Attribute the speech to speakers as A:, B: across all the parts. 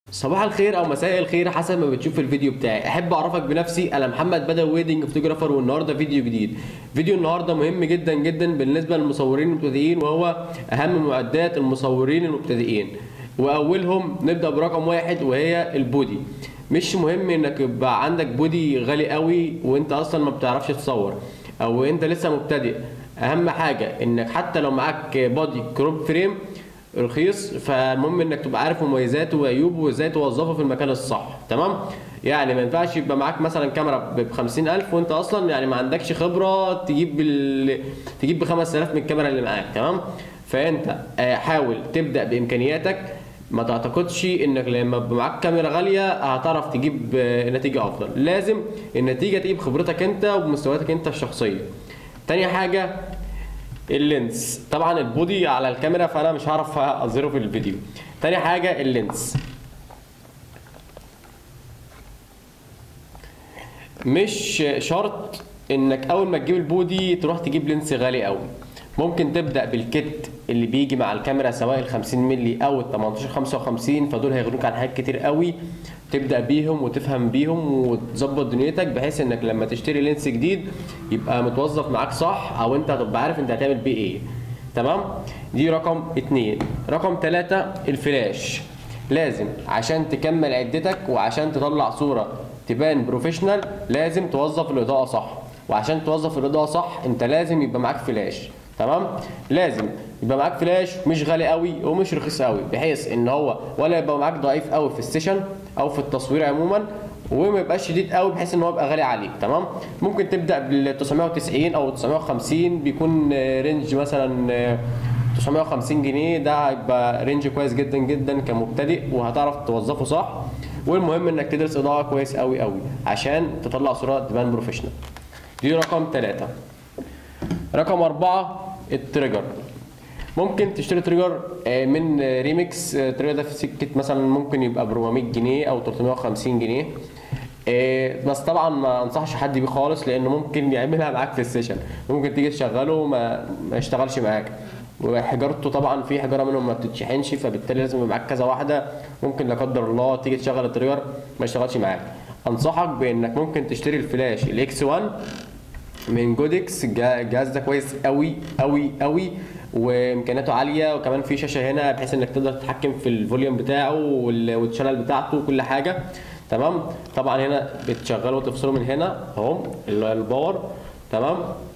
A: صباح الخير او مساء الخير حسب ما بتشوف الفيديو بتاعي احب اعرفك بنفسي انا محمد بدوي ويدنج فوتوجرافر والنهارده فيديو جديد فيديو النهارده مهم جدا جدا بالنسبه للمصورين المبتدئين وهو اهم معدات المصورين المبتدئين واولهم نبدا برقم واحد وهي البودي مش مهم انك يبقى عندك بودي غالي قوي وانت اصلا ما بتعرفش تصور او انت لسه مبتدئ اهم حاجه انك حتى لو معاك بودي كروب فريم رخيص فالمهم انك تبقى عارف مميزاته وعيوبه وازاي توظفه في المكان الصح تمام يعني ما ينفعش يبقى معاك مثلا كاميرا ب 50000 وانت اصلا يعني ما عندكش خبره تجيب بال... تجيب ب 5000 من الكاميرا اللي معاك تمام فانت آه، حاول تبدا بامكانياتك ما تعتقدش انك لما يبقى معاك كاميرا غاليه هتعرف تجيب آه، نتيجه افضل لازم النتيجه تيجي بخبرتك انت وبمستوياتك انت الشخصيه تاني حاجه اللينس طبعا البودي على الكاميرا فانا مش هعرف اظهره في الفيديو تاني حاجه اللينس مش شرط انك اول ما تجيب البودي تروح تجيب لينس غالي قوي ممكن تبدا بالكيت اللي بيجي مع الكاميرا سواء ال 50 مللي او ال 18 55 فدول هيغنوك عن حاجات كتير قوي تبدا بيهم وتفهم بيهم وتظبط دنيتك بحيث انك لما تشتري لينس جديد يبقى متوظف معاك صح او انت هتبقى عارف انت هتعمل بيه ايه تمام دي رقم اتنين رقم تلاتة الفلاش لازم عشان تكمل عدتك وعشان تطلع صورة تبان بروفيشنال لازم توظف الاضاءة صح وعشان توظف الاضاءة صح انت لازم يبقى معاك فلاش تمام لازم يبقى معاك فلاش مش غالي قوي ومش رخيص قوي بحيث ان هو ولا يبقى معاك ضعيف قوي في السيشن او في التصوير عموما وما يبقاش شديد قوي بحيث ان هو يبقى غالي عليك تمام ممكن تبدا بال 990 او 950 بيكون آه، رينج مثلا آه، 950 جنيه ده هيبقى رينج كويس جدا جدا كمبتدئ وهتعرف توظفه صح والمهم انك تدرس اضاءه كويس قوي قوي عشان تطلع صوره تبان بروفيشنال دي رقم ثلاثة رقم أربعة التريجر ممكن تشتري تريجر آه، من آه، ريميكس آه، التريجر ده في سكة مثلا ممكن يبقى ب 400 جنيه أو 350 جنيه آه، بس طبعا ما انصحش حد بيه خالص لانه ممكن يعملها معاك في السيشن ممكن تيجي تشغله ما ما يشتغلش معاك وحجارته طبعا في حجاره منهم ما بتتشحنش فبالتالي لازم يبقى معاك كذا واحده ممكن لا قدر الله تيجي تشغل التريجر ما يشتغلش معاك انصحك بانك ممكن تشتري الفلاش الاكس 1 من جودكس الجا- الجهاز ده كويس قوي قوي قوي وامكانياته عاليه وكمان في شاشه هنا بحيث انك تقدر تتحكم في الفوليوم بتاعه وال- والشانل بتاعته وكل حاجه تمام طبعا هنا بتشغله وتفصله من هنا اهو ال- الباور تمام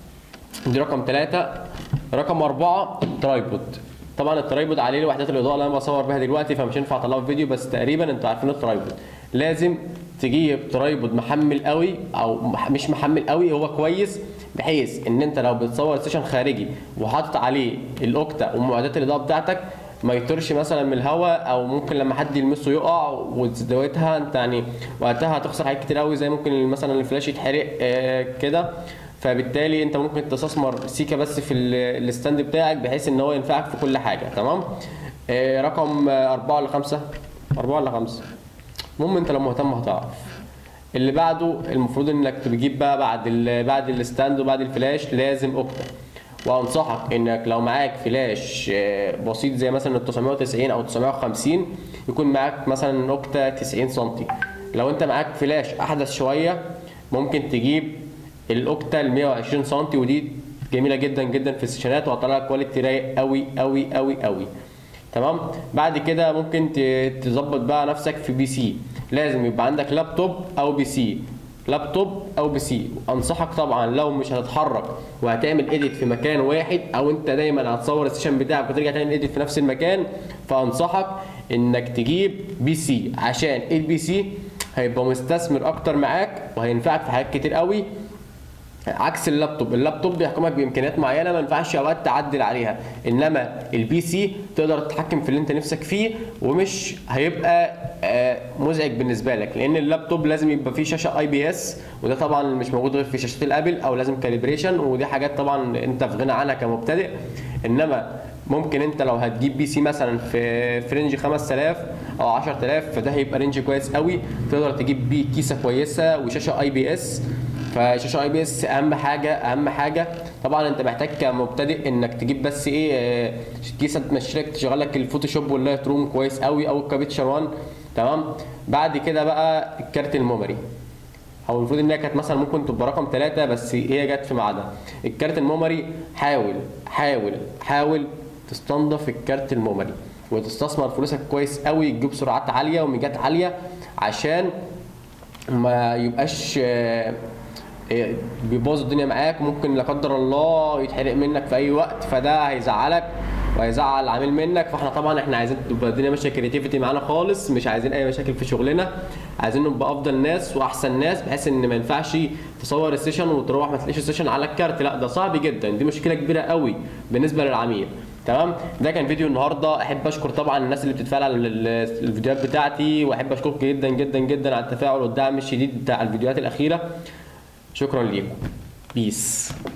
A: دي رقم ثلاثة رقم أربعة الترايبود طبعا الترايبود عليه وحدات الإضاءة اللي أنا بصور بيها دلوقتي فمش هينفع أطلعه في فيديو بس تقريبا أنتوا عارفين الترايبود لازم تجيب ترايبود محمل قوي أو مح- مش محمل قوي هو كويس بحيث إن أنت لو بتصور سيشن خارجي وحاطط عليه الأوكتا ومعدات الإضاءة بتاعتك ما يطرش مثلا من الهواء او ممكن لما حد يلمسه يقع وزودتها انت يعني وقتها هتخسر حاجات كتير قوي زي ممكن مثلا الفلاش يتحرق آه، كده فبالتالي انت ممكن تستثمر سيكا بس في ال- الستاند بتاعك بحيث ان هو ينفعك في كل حاجه تمام آه، رقم آه، أربعة ولا خمسة أربعة ولا خمسة المهم انت لو مهتم هتعرف اللي بعده المفروض انك تجيب بقى بعد ال بعد الستاند وبعد الفلاش لازم اوكتا وانصحك انك لو معاك فلاش آه، بسيط زي مثلا ال 990 او 950 يكون معاك مثلا اوكتا 90 سم لو انت معاك فلاش احدث شويه ممكن تجيب الاوكتا ال 120 سم ودي جميله جدا جدا في السيشنات وهتطلع لك كواليتي رايق قوي قوي قوي قوي تمام بعد كده ممكن ت- تظبط بقى نفسك في بي سي لازم يبقى عندك لابتوب او بي سي لابتوب او بي سي انصحك طبعا لو مش هتتحرك وهتعمل اديت في مكان واحد او انت دايما هتصور السيشن بتاعك وترجع تعمل اديت في نفس المكان فانصحك انك تجيب بي سي عشان البي سي هيبقى مستثمر اكتر معاك وهينفعك في حاجات كتير قوي عكس اللابتوب اللابتوب بيحكمك بامكانيات معينه ما ينفعش اوقات تعدل عليها انما البي سي تقدر تتحكم في اللي انت نفسك فيه ومش هيبقى آه، مزعج بالنسبه لك لان اللابتوب لازم يبقى فيه شاشه اي بي اس وده طبعا مش موجود غير في شاشات الابل او لازم كاليبريشن ودي حاجات طبعا انت في غنى عنها كمبتدئ انما ممكن انت لو هتجيب بي سي مثلا في في رينج 5000 او 10000 فده هيبقى رينج كويس قوي تقدر تجيب بيه كيسه كويسه وشاشه اي بي اس فشاشه اي بي اس اهم حاجه اهم حاجه طبعا انت محتاج كمبتدئ انك تجيب بس ايه آه، كيسه تمشي لك تشغل لك الفوتوشوب واللايت روم كويس قوي او الكابتشر 1 تمام بعد كده بقى الكارت الميموري او المفروض ان هي كانت مثلا ممكن تبقى رقم ثلاثة بس هي جت في ميعادها الكارت الميموري حاول حاول حاول تستنضف الكارت الميموري وتستثمر فلوسك كويس قوي تجيب سرعات عاليه وميجات عاليه عشان ما يبقاش آه، آه، بيبوظ الدنيا معاك ممكن لا قدر الله يتحرق منك في اي وقت فده هيزعلك وهيزعل العميل منك فاحنا طبعا احنا عايزين تبقى الدنيا ماشيه كريتيفيتي معانا خالص مش عايزين اي مشاكل في شغلنا عايزين نبقى افضل ناس واحسن ناس بحيث ان ما ينفعش تصور السيشن وتروح ما تلاقيش السيشن على الكارت لا ده صعب جدا دي مشكله كبيره قوي بالنسبه للعميل تمام ده كان فيديو النهارده احب اشكر طبعا الناس اللي بتتفاعل على ال- الفيديوهات بتاعتي واحب اشكركم جدا جدا جدا على التفاعل والدعم الشديد بتاع الفيديوهات الاخيره شكرا ليكم بيس